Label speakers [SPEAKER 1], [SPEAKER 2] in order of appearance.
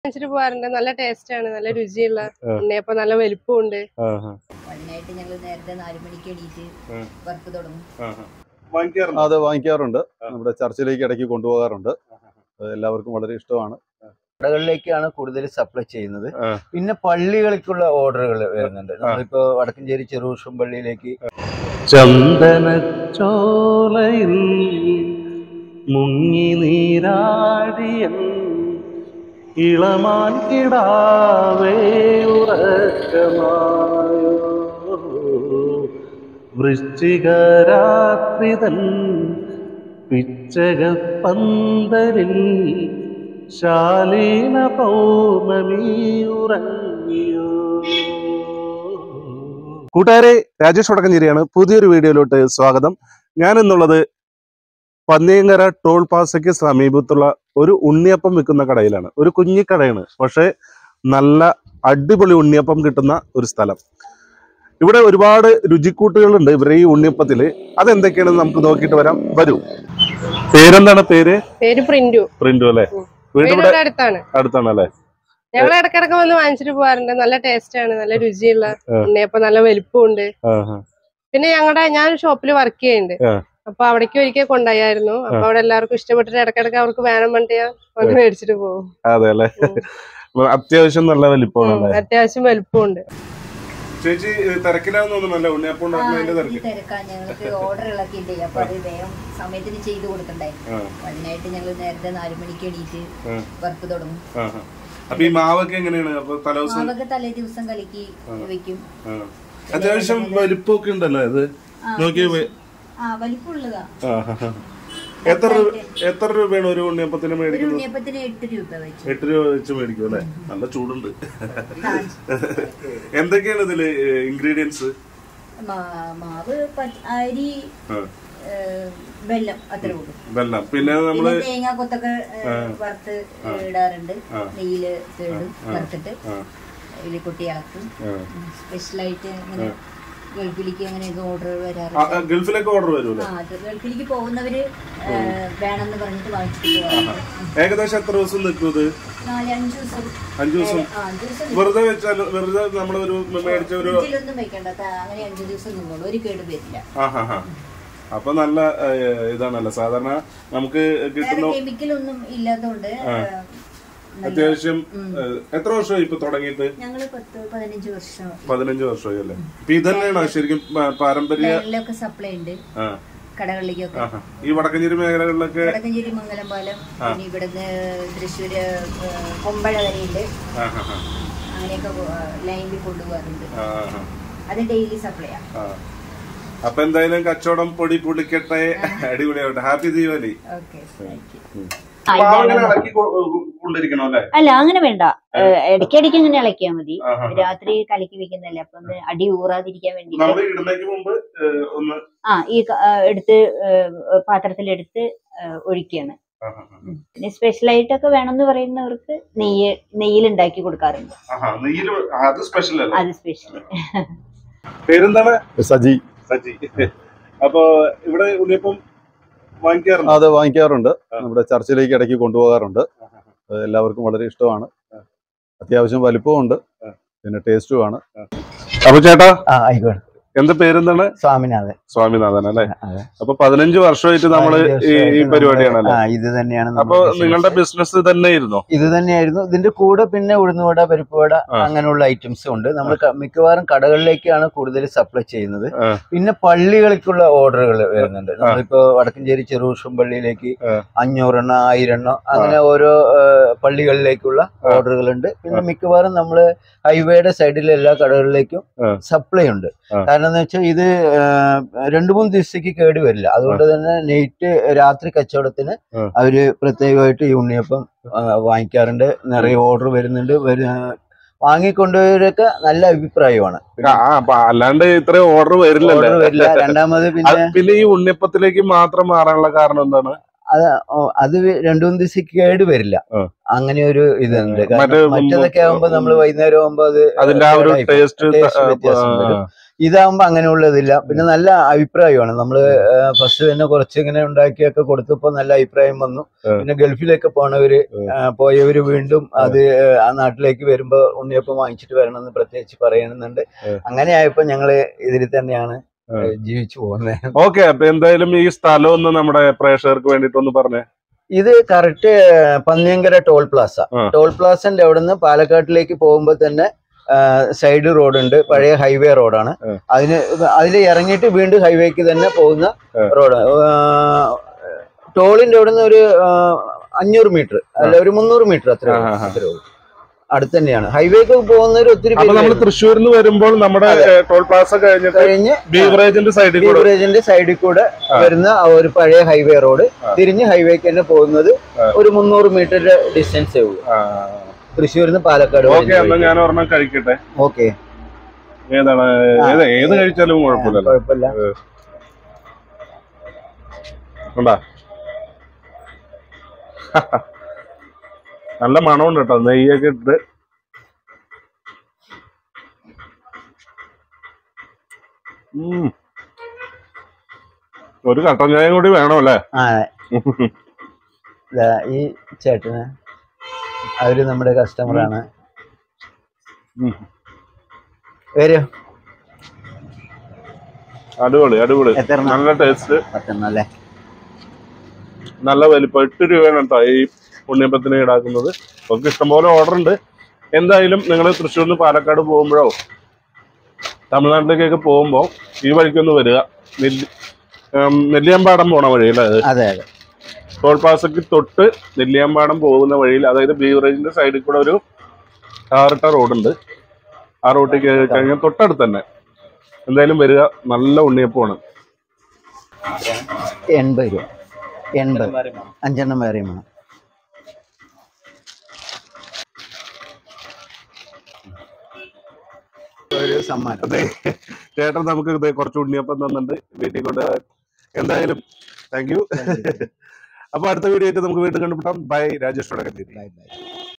[SPEAKER 1] വാങ്ങിച്ചിട്ട് പോകാറുണ്ട് നല്ല ടേസ്റ്റ് ആണ് നല്ല രുചിയുള്ള
[SPEAKER 2] ആ.
[SPEAKER 1] ഉണ്ണിയപ്പം നല്ല വലിപ്പമുണ്ട്
[SPEAKER 2] ആഹാ,
[SPEAKER 3] അതിനായിട്ട് ഞങ്ങൾ നേരത്തെ നാല് മണിക്ക് എണീറ്റ്
[SPEAKER 2] ഉം.
[SPEAKER 3] വർക്ക് തുടങ്ങും
[SPEAKER 2] ആഹാ. വാങ്ങിക്കാറുണ്ടോ
[SPEAKER 4] അത് വാങ്ങിക്കാറുണ്ട്
[SPEAKER 2] ആ.
[SPEAKER 4] നമ്മുടെ ചർച്ചിലേക്ക് ഇടയ്ക്ക് കൊണ്ടുപോകാറുണ്ട് അത് എല്ലാവർക്കും വളരെ ഇഷ്ടമാണ്
[SPEAKER 5] കടകളിലേക്കാണ് കൂടുതൽ സപ്ലൈ ചെയ്യുന്നത്
[SPEAKER 2] ആ.
[SPEAKER 5] പിന്നെ പള്ളികൾക്കുള്ള ഓർഡറുകൾ വരുന്നുണ്ട് നമ്മളിപ്പോ വടക്കഞ്ചേരി ചെറുപുഷ്പം പള്ളിയിലേക്ക്
[SPEAKER 2] ചന്ദനച്ചോലയിൽ മുങ്ങി നീരാടിയ ഇളമാൻ കിടാവേ ഉറക്കമായോ വൃശ്ചികരാത്രിതൻ പിച്ചക പന്തലിൽ ശാലീന പൗർണമി ഉറങ്ങിയോ കൂട്ടുകാരെ രാജേഷ് വടക്കഞ്ചേരിയാണ് പുതിയൊരു വീഡിയോയിലോട്ട് സ്വാഗതം ഞാൻ എന്നുള്ളത് പന്നിയങ്കര ടോൾ പാസയ്ക്ക് സമീപത്തുള്ള ഒരു ഉണ്ണിയപ്പം വിൽക്കുന്ന കടയിലാണ് ഒരു കുഞ്ഞിക്കടയാണ് പക്ഷേ നല്ല അടിപൊളി ഉണ്ണിയപ്പം കിട്ടുന്ന ഒരു സ്ഥലം ഇവിടെ ഒരുപാട് രുചിക്കൂട്ടുകളുണ്ട് ഇവരുടെ ഈ ഉണ്ണിയപ്പത്തിൽ അതെന്തൊക്കെയാണെന്ന് നമുക്ക് നോക്കിയിട്ട് വരാം വരൂ പേരെന്താണ് പേര്
[SPEAKER 1] പേര് പ്രിന്റു
[SPEAKER 2] പ്രിന്റു അല്ലേ
[SPEAKER 1] ഉം.
[SPEAKER 2] വീട്
[SPEAKER 1] വീട്
[SPEAKER 2] ഇവിടെ
[SPEAKER 1] ഇവിടെ അടുത്താണ്
[SPEAKER 2] അടുത്താണ് അല്ലേ
[SPEAKER 1] ഞങ്ങൾ ഇടക്കിടക്ക് വന്ന് വാങ്ങിച്ചിട്ട് പോകാറുണ്ട് നല്ല ടേസ്റ്റ് ആണ് നല്ല രുചിയുള്ള
[SPEAKER 2] ആ.
[SPEAKER 1] ഉണ്ണിയപ്പം നല്ല വലിപ്പമുണ്ട്
[SPEAKER 2] ആഹാ.
[SPEAKER 1] പിന്നെ ഞങ്ങളുടെ ഞാൻ ഷോപ്പിൽ വർക്ക് ചെയ്യുന്നുണ്ട്
[SPEAKER 2] ആ.
[SPEAKER 1] അപ്പൊ അവിടേക്ക് ഒരിക്കൽ കൊണ്ടുപോയായിരുന്നു അപ്പൊ അവിടെ എല്ലാവർക്കും ഇഷ്ടപ്പെട്ടിട്ട് ഇടക്കിടക്ക് അവർക്ക് വേണം വേണ്ടി ഞാൻ വന്ന് മേടിച്ചിട്ട് പോകും
[SPEAKER 2] അതെ അല്ലേ
[SPEAKER 1] ഉം.
[SPEAKER 2] അത്യാവശ്യം നല്ല വലിപ്പമാണല്ലേ
[SPEAKER 1] അത്യാവശ്യം വലിപ്പമുണ്ട്
[SPEAKER 2] ചേച്ചി തിരക്കിലാന്ന് തോന്നുന്നല്ലേ ഉണ്ണിയപ്പം
[SPEAKER 3] ആ,
[SPEAKER 2] ഉണ്ടാക്കുന്നതിന്റെ
[SPEAKER 3] ഈ
[SPEAKER 2] തിരക്ക്
[SPEAKER 3] തിരക്കാൻ ഞങ്ങൾക്ക് ഓർഡറുകളൊക്കെ ഉണ്ട് അപ്പൊ അത് വേഗം സമയത്തിന് ചെയ്തു കൊടുക്കണ്ടേ
[SPEAKER 2] ആ,
[SPEAKER 3] അപ്പൊ അതിനായിട്ട് ഞങ്ങൾ നേരത്തെ നാല് മണിക്ക് എണീറ്റ്
[SPEAKER 2] ആ,
[SPEAKER 3] വർക്ക് തുടങ്ങും
[SPEAKER 2] ആ, ആ. അപ്പൊ ഈ മാവൊക്കെ എങ്ങനെയാണ് അപ്പൊ തലേദിവസം
[SPEAKER 3] മാവൊക്കെ തലേ ദിവസം കലക്കി വെക്കും
[SPEAKER 2] ആ. അത്യാവശ്യം വലിപ്പമൊക്കെ ഉണ്ടല്ലോ ഇത്
[SPEAKER 3] ആ,
[SPEAKER 2] നോക്കി
[SPEAKER 3] ആ വലിപ്പമുള്ളതാ
[SPEAKER 2] എത്ര രൂപ എത്ര രൂപയാണ് ഒരു ഉണ്ണിയപ്പത്തിന്
[SPEAKER 3] ഒരു
[SPEAKER 2] മേടിക്കുന്നത്
[SPEAKER 3] ഉണ്ണിയപ്പത്തിന് എട്ട് രൂപ വെച്ച്
[SPEAKER 2] എട്ട് രൂപ വെച്ച് മേടിക്കും അല്ലേ നല്ല ചൂടുണ്ട് എന്തൊക്കെയാണ് ഇതില് ഇൻഗ്രീഡിയൻസ്
[SPEAKER 3] മാ- മാവ് പച്ച- അരി ഏ, വെല്ലം അത്ര കൂടും
[SPEAKER 2] വെള്ളം പിന്നെ നമ്മള്
[SPEAKER 3] പിന്നെ തേങ്ങ കൊത്തൊക്കെ ഏ, വറുത്ത് ഇടാറുണ്ട്
[SPEAKER 2] ആ.
[SPEAKER 3] നെയ്യില് ഇടും വറുത്തിട്ട്
[SPEAKER 2] ആ,
[SPEAKER 3] ഇതിൽ കൊട്ടി ഇളക്കും
[SPEAKER 2] ആ.
[SPEAKER 3] സ്പെഷ്യലായിട്ട് അങ്ങനെ ഗൾഫിലേക്ക് അങ്ങനെയൊക്കെ ഓർഡർ
[SPEAKER 2] ആ,
[SPEAKER 3] വരാറുണ്ട്
[SPEAKER 2] ആ, ഗൾഫിലേക്ക് ഓർഡർ വരൂല്ലേ
[SPEAKER 3] ആ അത് ഗൾഫിലേക്ക് പോകുന്നവര് ഏ, വേണമെന്ന് പറഞ്ഞിട്ട് വാങ്ങിച്ചിട്ട് പോകാറുണ്ട്
[SPEAKER 2] ഏകദേശം എത്ര ദിവസം നിൽക്കും ഇത്
[SPEAKER 3] നാല് അഞ്ച് ദിവസം
[SPEAKER 2] അഞ്ചു ദിവസം
[SPEAKER 3] ആ അഞ്ച് ദിവസം
[SPEAKER 2] വെറുതെ വെച്ചാൽ വെറുതെ നമ്മളൊരു മേടിച്ച ഒരു
[SPEAKER 3] ഫ്രിഡ്ജിലൊന്നും വെക്കണ്ട ത- അങ്ങനെ അഞ്ച് ദിവസം നിന്നോളൂ ഒരു കേട് വരില്ല
[SPEAKER 2] ആ ഹാ ഹാ അപ്പൊ നല്ല ഏഹ്, ഇതാണല്ലോ സാധാരണ നമുക്ക്
[SPEAKER 3] വേറെ
[SPEAKER 2] കിട്ടുന്ന
[SPEAKER 3] കെമിക്കലൊന്നും ഇല്ലാത്തതുകൊണ്ട് ഏ, നല്ല-
[SPEAKER 2] അത്യാവശ്യം ഏഹ്, എത്ര വർഷമായി ഇപ്പൊ തുടങ്ങിയിട്ട്
[SPEAKER 3] ഞങ്ങള് പത്ത് പതിനഞ്ച് വർഷം
[SPEAKER 2] പതിനഞ്ച് വർഷമായി അല്ലേ ഇപ്പൊ ഇത് തന്നെയാണോ ശരിക്കും പ- പാരമ്പര്യ
[SPEAKER 3] ലൈനിലൊക്കെ സപ്ലൈ ഉണ്ട്
[SPEAKER 2] ആ
[SPEAKER 3] കടകളിലേക്കൊക്കെ
[SPEAKER 2] ആഹാ. ഈ വടക്കഞ്ചേരി മേഖലകളിലൊക്കെ
[SPEAKER 3] വടക്കഞ്ചേരി മംഗലം പാലം പിന്നെ ഇവിടുന്ന് തൃശ്ശൂര് ഏ, കൊമ്പഴ വരെയുണ്ട്
[SPEAKER 2] ആ, ഹാ, ഹാ.
[SPEAKER 3] അങ്ങനെയൊക്കെ ലൈനിൽ കൊണ്ടുപോകാറുണ്ട്
[SPEAKER 2] ആ, ഹാ.
[SPEAKER 3] അത് ഡെയിലി സപ്ലൈ ആണ്
[SPEAKER 2] ആ. അപ്പൊ എന്തായാലും കച്ചവടം പൊടി പൊടിക്കട്ടെ അടിപൊളിയാവട്ടെ happy Deepavali
[SPEAKER 3] okay thank you
[SPEAKER 2] അപ്പൊ ആ അങ്ങനെ ഇളക്കി കൊ- കൊണ്ടിരിക്കണോ അല്ലേ
[SPEAKER 6] അല്ല അങ്ങനെ വേണ്ട ഏഹ് ഇടയ്ക്കിടയ്ക്ക് ഇങ്ങനെ ഇളക്കിയാൽ മതി
[SPEAKER 2] ആഹാ.
[SPEAKER 6] രാത്രി കലക്കി വെക്കുന്നതല്ലേ അപ്പൊ ഒന്ന് അടി ഊറാതിരിക്കാൻ വേണ്ടിട്ട്
[SPEAKER 2] നമ്മൾ ഇടുന്നതിന് മുമ്പ് ഏഹ്, ഒന്ന്
[SPEAKER 6] ആ ഈ ക- ആ, എടുത്ത് ഏഹ് പാത്രത്തിലെടുത്ത് ഏഹ് ഒഴിക്കുകയാണ്
[SPEAKER 2] ആഹാ, ഹാ.
[SPEAKER 6] പിന്നെ സ്പെഷ്യലായിട്ടൊക്കെ വേണമെന്ന് പറയുന്നവർക്ക് നെയ്യ് നെയ്യിൽ ഉണ്ടാക്കി കൊടുക്കാറുണ്ട്
[SPEAKER 2] ആഹാ നെയ്യില് അത് സ്പെഷ്യൽ അല്ലേ
[SPEAKER 6] അത് സ്പെഷ്യൽ
[SPEAKER 2] പേരെന്താണ്
[SPEAKER 4] സജി
[SPEAKER 2] സജി അപ്പൊ ഇവിടെ ഉണ്ണിയപ്പം വാങ്ങിക്കാറുണ്ട്
[SPEAKER 4] അത് വാങ്ങിക്കാറുണ്ട്
[SPEAKER 2] ആ.
[SPEAKER 4] നമ്മുടെ ചർച്ചിലേക്ക് ഇടയ്ക്ക് കൊണ്ടുപോകാറുണ്ട് അത് എല്ലാവർക്കും വളരെ ഇഷ്ടമാണ് അത്യാവശ്യം വലിപ്പമുണ്ട്
[SPEAKER 2] ആ.
[SPEAKER 4] പിന്നെ ടേസ്റ്റുമാണ്
[SPEAKER 2] അപ്പൊ ചേട്ടാ
[SPEAKER 5] ആ ആയിക്കോട്ടെ
[SPEAKER 2] എന്റെ പേരെന്താണ്
[SPEAKER 5] സ്വാമിനാഥൻ
[SPEAKER 2] സ്വാമിനാഥൻ അല്ലെ
[SPEAKER 5] അതെ.
[SPEAKER 2] അപ്പൊ പതിനഞ്ച് വർഷമായിട്ട് നമ്മള് ഈ ഈ പരിപാടിയാണല്ലേ
[SPEAKER 5] ആ ഇത് തന്നെയാണ്
[SPEAKER 2] അപ്പൊ
[SPEAKER 5] നമ്മുടെ
[SPEAKER 2] നിങ്ങളുടെ
[SPEAKER 5] business.
[SPEAKER 2] ബിസിനസ് തന്നെയായിരുന്നോ
[SPEAKER 5] ഇത് തന്നെയായിരുന്നു ഇതിന്റെ കൂടെ പിന്നെ ഉഴുന്നുവട പരിപ്പുവട
[SPEAKER 2] ആ.
[SPEAKER 5] അങ്ങനെയുള്ള ഐറ്റംസും ഉണ്ട് നമ്മൾ ക- മിക്കവാറും കടകളിലേക്കാണ് കൂടുതൽ സപ്ലൈ ചെയ്യുന്നത്
[SPEAKER 2] ആ.
[SPEAKER 5] പിന്നെ പള്ളികൾക്കുള്ള ഓർഡറുകൾ വരുന്നുണ്ട് നമ്മളിപ്പോ വടക്കഞ്ചേരി ചെറുപുഷ്പം പള്ളിയിലേക്ക്
[SPEAKER 2] ആ.
[SPEAKER 5] അഞ്ഞൂറെണ്ണം ആയിരെണ്ണം അങ്ങനെ ഓരോ ആ, പള്ളികളിലേക്കുള്ള ഓർഡറുകൾ ഉണ്ട് പിന്നെ മിക്കവാറും നമ്മള് ഹൈവേയുടെ സൈഡിലെ എല്ലാ കടകളിലേക്കും
[SPEAKER 2] ആ.
[SPEAKER 5] സപ്ലൈ ഉണ്ട്
[SPEAKER 2] ആ.
[SPEAKER 5] കാരണം എന്ന് വെച്ചാൽ ഇത് ആ, രണ്ടു മൂന്ന് ദിവസത്തേക്ക് കേട് വരില്ല അതുകൊണ്ട് തന്നെ നൈറ്റ് രാത്രി കച്ചവടത്തിന്
[SPEAKER 2] ആ.
[SPEAKER 5] അവര് പ്രത്യേകമായിട്ട് ഈ ഉണ്ണിയപ്പം ആ, വാങ്ങിക്കാറുണ്ട് നിറയെ ഓർഡർ വരുന്നുണ്ട് വരു- ആ, വാങ്ങിക്കൊണ്ടുപോയവരൊക്കെ നല്ല അഭിപ്രായമാണ്
[SPEAKER 2] ആ ആ, അപ്പൊ അല്ലാണ്ട് ഇത്രയും ഓർഡർ വരില്ലല്ലേ
[SPEAKER 5] ഓർഡർ വരില്ല രണ്ടാമത്
[SPEAKER 2] അത്
[SPEAKER 5] പിന്നെ
[SPEAKER 2] പിന്നെ ഈ ഉണ്ണിയപ്പത്തിലേക്ക് മാത്രം മാറാനുള്ള കാരണം എന്താണ്
[SPEAKER 5] അത് ഓ, അത് വി- രണ്ടു മൂന്ന് ദിവസം കേട് വരില്ല
[SPEAKER 2] ആ.
[SPEAKER 5] അങ്ങനെ ഒരു ഇതുണ്ട്
[SPEAKER 2] മറ്റേ
[SPEAKER 5] കാരണം മറ്റേതൊക്കെ ആകുമ്പോ നമ്മൾ വൈകുന്നേരം ആകുമ്പോ അത്
[SPEAKER 2] അതിന്റെ ആ ഒരു
[SPEAKER 5] കേടായി പോകും.
[SPEAKER 2] ടേസ്റ്റ്
[SPEAKER 5] Taste വ്യത്യാസം വരും. ഇതാകുമ്പോ അങ്ങനെയുള്ളതില്ല പിന്നെ നല്ല അഭിപ്രായമാണ് നമ്മള് ഫസ്റ്റ് തന്നെ കുറച്ച് ഇങ്ങനെ ഉണ്ടാക്കിയൊക്കെ കൊടുത്തപ്പോ നല്ല അഭിപ്രായം വന്നു
[SPEAKER 2] ആ.
[SPEAKER 5] പിന്നെ ഗൾഫിലൊക്കെ പോണവര് ആ, പോയവര് വീണ്ടും അത് ആ നാട്ടിലേക്ക് വരുമ്പോ ഉണ്ണിയപ്പം വാങ്ങിച്ചിട്ട് വരണമെന്ന് പ്രത്യേകിച്ച് പറയുന്നുണ്ട്
[SPEAKER 2] ആ.
[SPEAKER 5] അങ്ങനെ ആയപ്പോ ഞങ്ങള് ഇതിൽ തന്നെയാണ്
[SPEAKER 2] ആ.
[SPEAKER 5] ഏ, ജീവിച്ചു പോകുന്നത്
[SPEAKER 2] ഓക്കെ അപ്പൊ എന്തായാലും ഈ സ്ഥലം ഒന്ന് നമ്മുടെ പ്രേക്ഷകർക്ക് വേണ്ടിട്ട് ഒന്ന് പറഞ്ഞേ
[SPEAKER 5] ഇത് കറക്റ്റ് പന്നിയങ്കര ടോൾ പ്ലാസ
[SPEAKER 2] ആ.
[SPEAKER 5] ടോൾ പ്ലാസന്റെ അവിടെ നിന്ന് പാലക്കാട്ടിലേക്ക് പോകുമ്പോൾ തന്നെ സൈഡ് റോഡ് ഉണ്ട് പഴയ ഹൈവേ റോഡാണ്
[SPEAKER 2] ആ.
[SPEAKER 5] അതിന് അതിൽ ഇറങ്ങിയിട്ട് വീണ്ടും ഹൈവേക്ക് തന്നെ പോകുന്ന
[SPEAKER 2] ആ.
[SPEAKER 5] റോഡ് ടോളിന്റെ അവിടെ നിന്ന് ഒരു ആ, അഞ്ഞൂറ് മീറ്റർ അല്ല ഒരു മുന്നൂറ് മീറ്റർ അത്ര
[SPEAKER 2] ആ, ആ, ആ.
[SPEAKER 5] അത്രേ ഉള്ളൂ അടുത്ത് തന്നെയാണ് ഹൈവേക്ക് പോകുന്നവർ ഒത്തിരി
[SPEAKER 2] അപ്പൊ
[SPEAKER 5] പേര്
[SPEAKER 2] നമ്മൾ
[SPEAKER 5] വരുന്നു.
[SPEAKER 2] തൃശ്ശൂരിൽ നിന്ന് വരുമ്പോൾ നമ്മുടെ ടോൾ പ്ലാസ കഴിഞ്ഞിട്ട്
[SPEAKER 5] കഴിഞ്ഞ്
[SPEAKER 2] ബീവറേജിന്റെ സൈഡിൽ കൂടെ
[SPEAKER 5] ബീവറേജിന്റെ സൈഡിൽ കൂടെ
[SPEAKER 2] ആ.
[SPEAKER 5] വരുന്ന ആ ഒരു പഴയ ഹൈവേ റോഡ്
[SPEAKER 2] ആ.
[SPEAKER 5] തിരിഞ്ഞ് ഹൈവേക്ക് തന്നെ പോകുന്നത്
[SPEAKER 2] ആ.
[SPEAKER 5] ഒരു മുന്നൂറ് മീറ്ററിന്റെ ഡിസ്റ്റൻസേ ഉള്ളൂ തൃശ്ശൂരിൽ നിന്ന് പാലക്കാട്
[SPEAKER 2] ഓക്കെ എന്നാ ഞാൻ ഒരെണ്ണം കഴിക്കട്ടെ
[SPEAKER 5] ഓക്കെ
[SPEAKER 2] ഏതാണ് ഏത് ഏത് കഴിച്ചാലും കുഴപ്പമില്ലല്ലോ
[SPEAKER 5] കുഴപ്പമില്ല
[SPEAKER 2] ഉണ്ടാ നല്ല മണമുണ്ട് കേട്ടോ നെയ്യൊക്കെ ഇട്ട് ഉം. ഒരു കട്ടൻ ചായയും കൂടി വേണം അല്ലേ
[SPEAKER 5] ആ ദാ ഈ ചേട്ടന് അവര് നമ്മുടെ കസ്റ്റമറാണ്
[SPEAKER 2] ഉം.
[SPEAKER 5] വരൂ
[SPEAKER 2] അടിപൊളി അടിപൊളി
[SPEAKER 5] എത്ര
[SPEAKER 2] നല്ല ടേസ്റ്റ്
[SPEAKER 5] പത്തെണ്ണം അല്ലേ
[SPEAKER 2] നല്ല വലിപ്പം എട്ട് രൂപയാണ് കേട്ടോ ഈ ഉണ്ണിയപ്പത്തിന് ഈടാക്കുന്നത് നമുക്ക് ഇഷ്ടംപോലെ ഓർഡർ ഉണ്ട് എന്തായാലും നിങ്ങൾ തൃശ്ശൂരിൽ നിന്ന് പാലക്കാട് പോകുമ്പോഴോ തമിഴ്നാട്ടിലേക്കൊക്കെ പോകുമ്പോൾ ഈ വഴിക്കൊന്ന് വരിക നെല്ലി ഉം, നെല്ലിയാമ്പാടം പോണ വഴിയല്ലേ അത്
[SPEAKER 5] അതെ അതെ
[SPEAKER 2] ടോൾ പ്ലാസയ്ക്ക് തൊട്ട് നെല്ലിയാമ്പാടം പോകുന്ന വഴിയിൽ അതായത് ബീവറേജിന്റെ സൈഡിൽ കൂടെ ഒരു ടാറിട്ട റോഡുണ്ട് ആ റോട്ടിൽ കയറി കഴിഞ്ഞാൽ തൊട്ടടുത്ത് തന്നെ എന്തായാലും വരിക നല്ല ഉണ്ണിയപ്പമാണ്
[SPEAKER 5] എൺപത് രൂപ എൺപത് അഞ്ചെണ്ണം വേറെയും വേണം ഒരു സമ്മാനം
[SPEAKER 2] അതെ ചേട്ടൻ നമുക്ക് ഇത് കുറച്ച് ഉണ്ണിയപ്പം തന്നിട്ടുണ്ട് വീട്ടിൽ കൊണ്ട് എന്തായാലും താങ്ക് യു അപ്പൊ അടുത്ത വീഡിയോ ആയിട്ട് നമുക്ക് വീണ്ടും കണ്ടുപിട്ടാം bye Rajesh Vadakkanchery
[SPEAKER 5] bye by